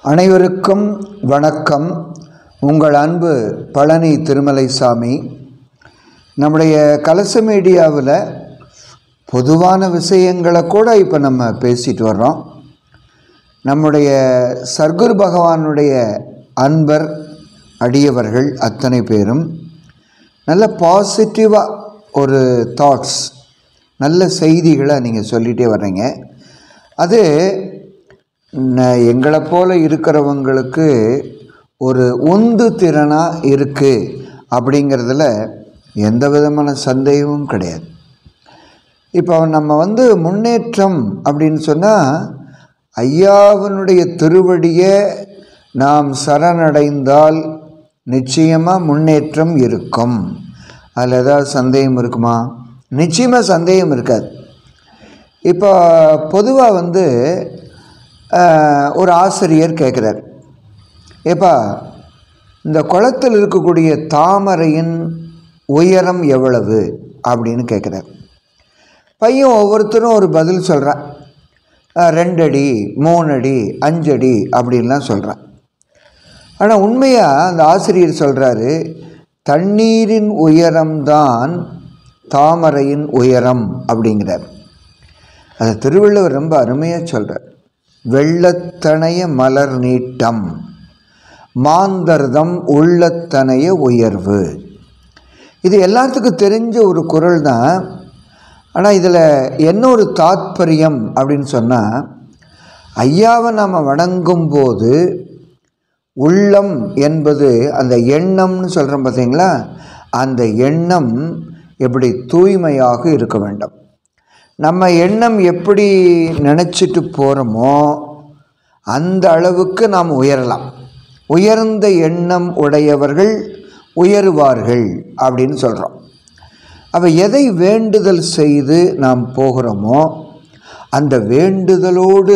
அனைவருக்கும் வணக்கம் உங்கள் அன்பு பழனி திருமலைசாமி நம்முடைய கலச மீடியாவில் பொதுவான விஷயங்களை கூட இப்போ நம்ம பேசிட்டு வர்றோம் நம்முடைய சர்க்குரு பகவானுடைய அன்பர் அடியவர்கள் அத்தனை பேரும் நல்ல பாசிட்டிவாக ஒரு தாட்ஸ் நல்ல செய்திகளை நீங்கள் சொல்லிகிட்டே வர்றீங்க அது ந- எங்களை போல இருக்கிறவங்களுக்கு ஒரு உந்து திறனாக இருக்குது அப்படிங்கிறதுல எந்த விதமான சந்தேகமும் கிடையாது இப்போ நம்ம வந்து முன்னேற்றம் அப்படின்னு சொன்னால் ஐயாவினுடைய திருவடியை நாம் சரணடைந்தால் நிச்சயமாக முன்னேற்றம் இருக்கும் அதில் ஏதாவது சந்தேகம் இருக்குமா நிச்சயமாக சந்தேகம் இருக்காது இப்போ பொதுவாக வந்து ஆஹ், ஒரு ஆசிரியர் கேட்குறார் ஏப்பா இந்த குளத்தில் இருக்கக்கூடிய தாமரையின் உயரம் எவ்வளவு அப்படின்னு கேட்குறார் பையன் ஒவ்வொருத்தரும் ஒரு பதில் சொல்கிறான் ரெண்டு அடி மூணு அடி அஞ்சு அடி அப்படின்லாம் சொல்கிறான் ஆனால் உண்மையாக அந்த ஆசிரியர் சொல்கிறாரு தண்ணீரின் உயரம்தான் தாமரையின் உயரம் அப்படிங்கிறார் அது திருவள்ளுவர் ரொம்ப அருமையாக சொல்கிறார் வெள்ளத்தனைய மலர் நீட்டம் மாந்தர்தம் உள்ளத்தனைய உயர்வு இது எல்லாத்துக்கும் தெரிஞ்ச ஒரு குறள் தான் ஆனால் இதில் என்ன ஒரு தாத்பரியம் அப்படின்னு சொன்னால் ஐயாவை நாம் வணங்கும்போது உள்ளம் என்பது அந்த எண்ணம்னு சொல்கிறோம் பார்த்தீங்களா அந்த எண்ணம் எப்படி தூய்மையாக இருக்க வேண்டும் நம்ம எண்ணம் எப்படி நினச்சிட்டு போகிறோமோ அந்த அளவுக்கு நாம் உயரலாம் உயர்ந்த எண்ணம் உடையவர்கள் உயருவார்கள் அப்படின்னு சொல்கிறோம் அப்போ எதை வேண்டுதல் செய்து நாம் போகிறோமோ அந்த வேண்டுதலோடு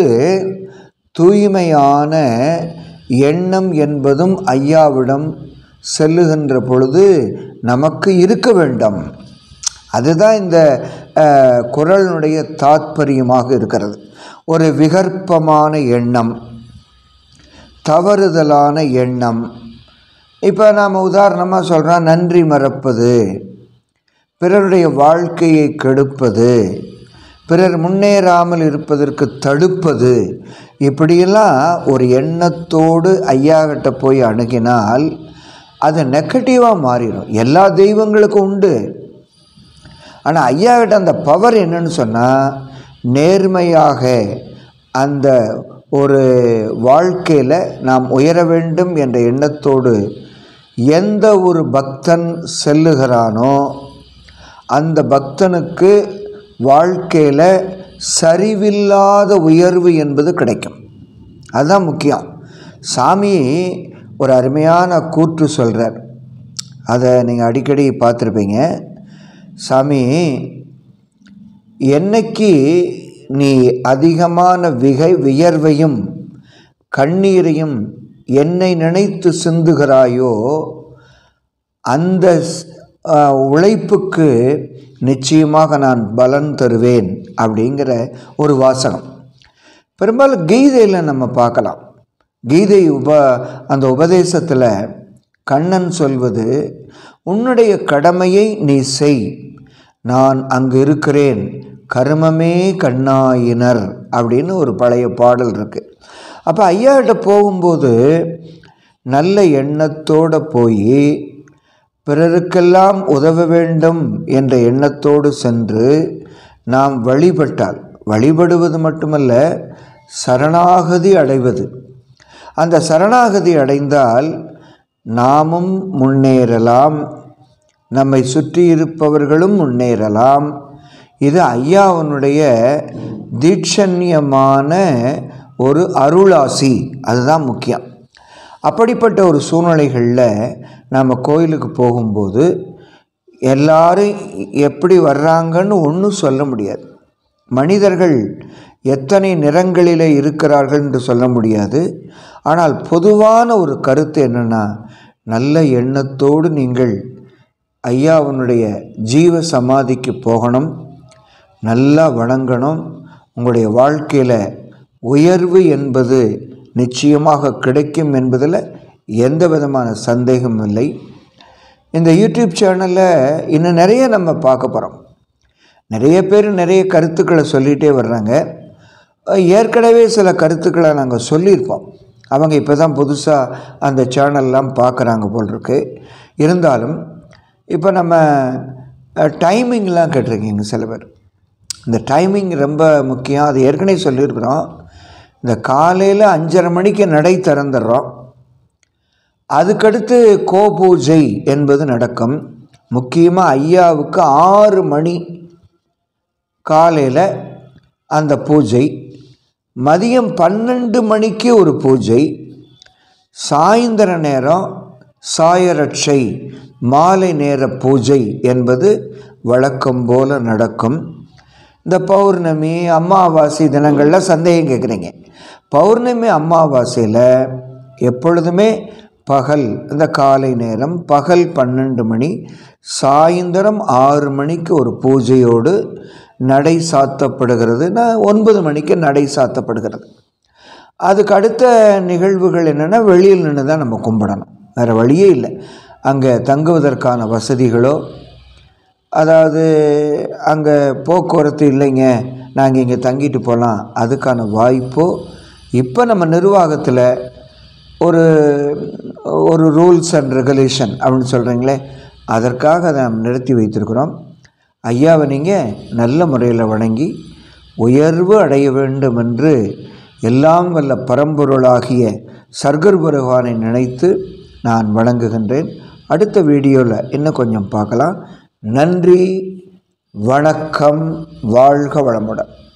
தூய்மையான எண்ணம் என்பதும் ஐயாவிடம் செல்லுகின்ற பொழுது நமக்கு இருக்க வேண்டும் அதுதான் இந்த அஹ், குறளினுடைய தாத்பரியமாக இருக்கிறது ஒரு விகற்பமான எண்ணம் தவறுதலான எண்ணம் இப்போ நாம் உதாரணமாக சொல்கிறோம் நன்றி மறப்பது பிறருடைய வாழ்க்கையை கெடுப்பது பிறர் முன்னேறாமல் இருப்பதற்கு தடுப்பது இப்படியெல்லாம் ஒரு எண்ணத்தோடு ஐயாகிட்ட போய் அணுகினால் அது நெகட்டிவாக மாறிடும் எல்லா தெய்வங்களுக்கும் உண்டு ஆனால் ஐயாவிட்ட அந்த பவர் என்னன்னு சொன்னால் நேர்மையாக அந்த ஒரு வாழ்க்கையில் நாம் உயர வேண்டும் என்ற எண்ணத்தோடு எந்த ஒரு பக்தன் செல்லுகிறானோ அந்த பக்தனுக்கு வாழ்க்கையில் சரிவில்லாத உயர்வு என்பது கிடைக்கும் அதுதான் முக்கியம் சாமி ஒரு அருமையான கூற்று சொல்கிறார் அதை நீங்கள் அடிக்கடி பார்த்துருப்பீங்க சாமி என்னைக்கு நீ அதிகமான விகை வியர்வையும் கண்ணீரையும் என்னை நினைத்து சிந்துகிறாயோ அந்த ஸ்- ஆ, உழைப்புக்கு நிச்சயமாக நான் பலன் தருவேன் அப்படிங்கிற ஒரு வாசகம் பெரும்பாலும் கீதையில் நம்ம பார்க்கலாம் கீதை உப அந்த உபதேசத்தில் கண்ணன் சொல்வது உன்னுடைய கடமையை நீ செய் நான் அங்கு இருக்கிறேன் கர்மமே கண்ணாயினர் அப்படின்னு ஒரு பழைய பாடல் இருக்குது அப்போ ஐயாட்ட போகும்போது நல்ல எண்ணத்தோடு போய் பிறருக்கெல்லாம் உதவ வேண்டும் என்ற எண்ணத்தோடு சென்று நாம் வழிபட்டால் வழிபடுவது மட்டுமல்ல சரணாகதி அடைவது அந்த சரணாகதி அடைந்தால் நாமும் முன்னேறலாம் நம்மை சுற்றி இருப்பவர்களும் முன்னேறலாம் இது ஐயாவனுடைய தீட்சண்யமான ஒரு அருளாசி அதுதான் முக்கியம் அப்படிப்பட்ட ஒரு சூழ்நிலைகளில் நாம் கோயிலுக்கு போகும்போது எல்லாரும் எப்படி வர்றாங்கன்னு ஒன்றும் சொல்ல முடியாது மனிதர்கள் எத்தனை நிறங்களிலே இருக்கிறார்கள் என்று சொல்ல முடியாது ஆனால் பொதுவான ஒரு கருத்து என்னென்னா நல்ல எண்ணத்தோடு நீங்கள் ஐயாவனுடைய ஜீவ சமாதிக்கு போகணும் நல்லா வணங்கணும் உங்களுடைய வாழ்க்கையில் உயர்வு என்பது நிச்சயமாக கிடைக்கும் என்பதில் எந்த விதமான சந்தேகமும் இல்லை இந்த யூடியூப் சேனலில் இன்னும் நிறைய நம்ம பார்க்க போகிறோம் நிறைய பேர் நிறைய கருத்துக்களை சொல்லிகிட்டே வர்றாங்க அஹ் ஏற்கனவே சில கருத்துக்களை நாங்கள் சொல்லியிருப்போம் அவங்க இப்போ தான் புதுசாக அந்த சேனல்லாம் பார்க்குறாங்க போல் இருக்கு இருந்தாலும் இப்போ நம்ம டைமிங்லாம் கேட்டிருக்கீங்க சில பேர் இந்த டைமிங் ரொம்ப முக்கியம் அது ஏற்கனவே சொல்லியிருக்கிறோம் இந்த காலையில் அஞ்சரை மணிக்கு நடை திறந்துடுறோம் அதுக்கடுத்து கோபூஜை என்பது நடக்கும் முக்கியமாக ஐயாவுக்கு ஆறு மணி காலையில் அந்த பூஜை மதியம் பன்னெண்டு மணிக்கு ஒரு பூஜை சாயந்தர நேரம் சாயரட்சை மாலை நேர பூஜை என்பது வழக்கம் போல நடக்கும் இந்த பௌர்ணமி அமாவாசை தினங்களில் சந்தேகம் கேட்குறீங்க பௌர்ணமி அமாவாசையில் எப்பொழுதுமே பகல் இந்த காலை நேரம் பகல் பன்னெண்டு மணி சாயந்தரம் ஆறு மணிக்கு ஒரு பூஜையோடு நடை சாத்தப்படுகிறது நான் ஒன்பது மணிக்கு நடை சாத்தப்படுகிறது அதுக்கு அடுத்த நிகழ்வுகள் என்னென்னா வெளியில் நின்று தான் நம்ம கும்பிடணும் வேறு வழியே இல்லை அங்கே தங்குவதற்கான வசதிகளோ அதாவது அங்கே போக்குவரத்து இல்லைங்க நாங்கள் இங்கே தங்கிட்டு போகலாம் அதுக்கான வாய்ப்போ இப்போ நம்ம நிர்வாகத்தில் ஒரு ஒரு ரூல்ஸ் அண்ட் ரெகுலேஷன் அப்படின்னு சொல்கிறீங்களே அதற்காக அதை நாம் நிறுத்தி வைத்திருக்கிறோம் ஐயாவை நீங்கள் நல்ல முறையில் வணங்கி உயர்வு அடைய வேண்டும் என்று எல்லாம் வல்ல பரம்பொருளாகிய சர்க்கர் பகவானை நினைத்து நான் வணங்குகின்றேன் அடுத்த வீடியோவில் இன்னும் கொஞ்சம் பார்க்கலாம் நன்றி வணக்கம் வாழ்க வளமுடன்